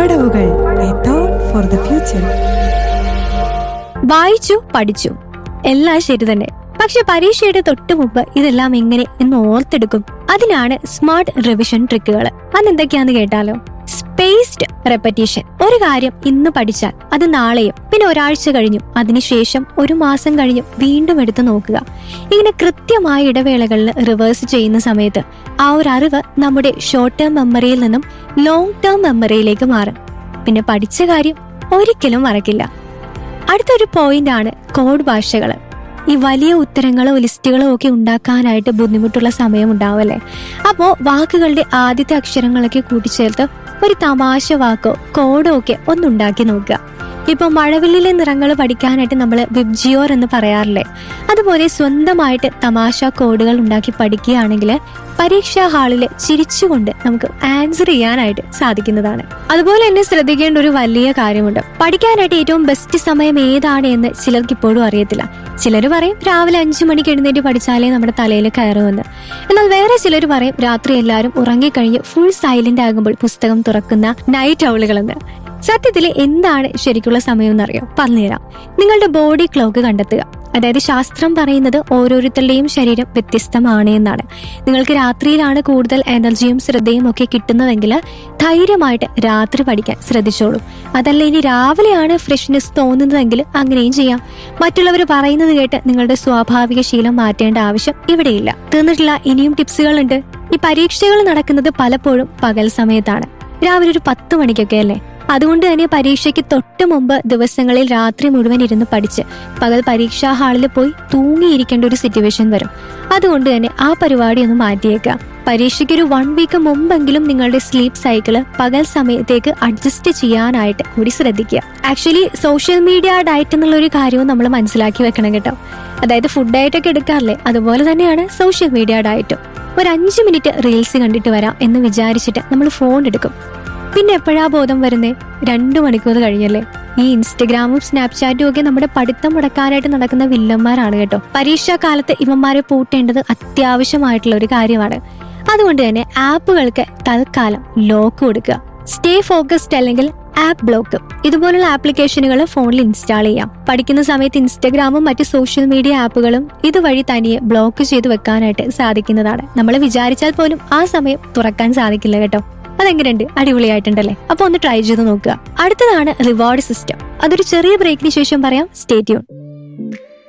പടവുകൾ a thought for the future വായിച്ചു പഠിച്ചു എല്ലാം ശരി തന്നെ പക്ഷെ പരീക്ഷയുടെ തൊട്ടു മുമ്പ് ഇതെല്ലാം എങ്ങനെ എന്ന് ഓർത്തെടുക്കും അതിനാണ് സ്മാർട്ട് റിവിഷൻ ട്രിക്കുകൾ അതെന്തൊക്കെയാന്ന് കേട്ടാലോ സ്പേസ്ഡ് റെപ്പറ്റീഷൻ ഒരു കാര്യം ഇന്ന് പഠിച്ചാൽ അത് നാളെയും പിന്നെ ഒരാഴ്ച കഴിഞ്ഞു അതിനുശേഷം ഒരു മാസം കഴിഞ്ഞു വീണ്ടും എടുത്തു നോക്കുക ഇങ്ങനെ കൃത്യമായ ഇടവേളകളിൽ റിവേഴ്സ് ചെയ്യുന്ന സമയത്ത് ആ ഒരു അറിവ് നമ്മുടെ ഷോർട്ട് ടേം മെമ്മറിയിൽ നിന്നും ലോങ് ടേം മെമ്മറിയിലേക്ക് മാറും പിന്നെ പഠിച്ച കാര്യം ഒരിക്കലും മറക്കില്ല അടുത്തൊരു പോയിന്റ് ആണ് കോഡ് ഭാഷകൾ ഈ വലിയ ഉത്തരങ്ങളോ ലിസ്റ്റുകളോ ഒക്കെ ഉണ്ടാക്കാനായിട്ട് ബുദ്ധിമുട്ടുള്ള സമയം ഉണ്ടാവല്ലേ അപ്പോൾ വാക്കുകളുടെ ആദ്യത്തെ അക്ഷരങ്ങളൊക്കെ കൂട്ടിച്ചേർത്ത് ഒരു തമാശ വാക്കോ കോഡോ ഒക്കെ ഒന്നുണ്ടാക്കി നോക്കുക ഇപ്പൊ മഴവില്ലിലെ നിറങ്ങൾ പഠിക്കാനായിട്ട് നമ്മൾ വിബ്ജിയോർ എന്ന് പറയാറില്ലേ അതുപോലെ സ്വന്തമായിട്ട് തമാശ കോഡുകൾ ഉണ്ടാക്കി പഠിക്കുകയാണെങ്കിൽ പരീക്ഷാ ഹാളിൽ ചിരിച്ചുകൊണ്ട് നമുക്ക് ആൻസർ ചെയ്യാനായിട്ട് സാധിക്കുന്നതാണ് അതുപോലെ തന്നെ ശ്രദ്ധിക്കേണ്ട ഒരു വലിയ കാര്യമുണ്ട് പഠിക്കാനായിട്ട് ഏറ്റവും ബെസ്റ്റ് സമയം ഏതാണ് എന്ന് ചിലർക്ക് ഇപ്പോഴും അറിയത്തില്ല ചിലർ പറയും രാവിലെ അഞ്ചു മണിക്ക് എഴുന്നേറ്റ് പഠിച്ചാലേ നമ്മുടെ തലയിൽ കയറുമെന്ന് എന്നാൽ വേറെ ചിലർ പറയും രാത്രി എല്ലാവരും ഉറങ്ങിക്കഴിഞ്ഞ് ഫുൾ സൈലന്റ് ആകുമ്പോൾ പുസ്തകം തുറക്കുന്ന നൈറ്റ് ഔളുകളെന്ന് സത്യത്തിൽ എന്താണ് ശരിക്കുള്ള സമയം എന്നറിയോ പറഞ്ഞുതരാം നിങ്ങളുടെ ബോഡി ക്ലോക്ക് കണ്ടെത്തുക അതായത് ശാസ്ത്രം പറയുന്നത് ഓരോരുത്തരുടെയും ശരീരം വ്യത്യസ്തമാണ് എന്നാണ് നിങ്ങൾക്ക് രാത്രിയിലാണ് കൂടുതൽ എനർജിയും ശ്രദ്ധയും ഒക്കെ കിട്ടുന്നതെങ്കിൽ ധൈര്യമായിട്ട് രാത്രി പഠിക്കാൻ ശ്രദ്ധിച്ചോളൂ അതല്ല ഇനി രാവിലെയാണ് ഫ്രഷ്നെസ് തോന്നുന്നതെങ്കിൽ അങ്ങനെയും ചെയ്യാം മറ്റുള്ളവർ പറയുന്നത് കേട്ട് നിങ്ങളുടെ സ്വാഭാവിക ശീലം മാറ്റേണ്ട ആവശ്യം ഇവിടെയില്ല തീർന്നിട്ടില്ല ഇനിയും ടിപ്സുകളുണ്ട് ഈ പരീക്ഷകൾ നടക്കുന്നത് പലപ്പോഴും പകൽ സമയത്താണ് രാവിലെ ഒരു പത്ത് മണിക്കൊക്കെ അല്ലേ അതുകൊണ്ട് തന്നെ പരീക്ഷയ്ക്ക് തൊട്ട് മുമ്പ് ദിവസങ്ങളിൽ രാത്രി മുഴുവൻ ഇരുന്ന് പഠിച്ച് പകൽ പരീക്ഷാ ഹാളിൽ പോയി തൂങ്ങിയിരിക്കേണ്ട ഒരു സിറ്റുവേഷൻ വരും അതുകൊണ്ട് തന്നെ ആ പരിപാടി ഒന്ന് മാറ്റിയേക്കുക പരീക്ഷയ്ക്ക് ഒരു വൺ വീക്ക് മുമ്പെങ്കിലും നിങ്ങളുടെ സ്ലീപ്പ് സൈക്കിള് പകൽ സമയത്തേക്ക് അഡ്ജസ്റ്റ് ചെയ്യാനായിട്ട് കൂടി ശ്രദ്ധിക്കുക ആക്ച്വലി സോഷ്യൽ മീഡിയ ഡയറ്റ് എന്നുള്ള ഒരു കാര്യവും നമ്മൾ മനസ്സിലാക്കി വെക്കണം കേട്ടോ അതായത് ഫുഡ് ഡയറ്റ് ഒക്കെ എടുക്കാറില്ലേ അതുപോലെ തന്നെയാണ് സോഷ്യൽ മീഡിയ ഡയറ്റും ഒരു അഞ്ച് മിനിറ്റ് റീൽസ് കണ്ടിട്ട് വരാം എന്ന് വിചാരിച്ചിട്ട് നമ്മൾ ഫോൺ എടുക്കും പിന്നെ എപ്പോഴാ ബോധം വരുന്നേ രണ്ടു മണിക്കൂർ കഴിഞ്ഞല്ലേ ഈ ഇൻസ്റ്റഗ്രാമും സ്നാപ്ചാറ്റും ഒക്കെ നമ്മുടെ പഠിത്തം മുടക്കാനായിട്ട് നടക്കുന്ന വില്ലന്മാരാണ് കേട്ടോ പരീക്ഷാ കാലത്ത് ഇവന്മാരെ പൂട്ടേണ്ടത് അത്യാവശ്യമായിട്ടുള്ള ഒരു കാര്യമാണ് അതുകൊണ്ട് തന്നെ ആപ്പുകൾക്ക് തൽക്കാലം ലോക്ക് കൊടുക്കുക സ്റ്റേ ഫോക്കസ്ഡ് അല്ലെങ്കിൽ ആപ്പ് ബ്ലോക്ക് ഇതുപോലുള്ള ആപ്ലിക്കേഷനുകൾ ഫോണിൽ ഇൻസ്റ്റാൾ ചെയ്യാം പഠിക്കുന്ന സമയത്ത് ഇൻസ്റ്റഗ്രാമും മറ്റ് സോഷ്യൽ മീഡിയ ആപ്പുകളും ഇതുവഴി തനിയെ ബ്ലോക്ക് ചെയ്ത് വെക്കാനായിട്ട് സാധിക്കുന്നതാണ് നമ്മൾ വിചാരിച്ചാൽ പോലും ആ സമയം തുറക്കാൻ സാധിക്കില്ല കേട്ടോ അതെങ്ങനെയുണ്ട് അടിപൊളിയായിട്ടുണ്ടല്ലേ അപ്പൊ ഒന്ന് ട്രൈ ചെയ്ത് നോക്കുക അടുത്തതാണ് റിവാർഡ് സിസ്റ്റം അതൊരു ചെറിയ ബ്രേക്കിന് ശേഷം പറയാം സ്റ്റേ ട്യൂൺ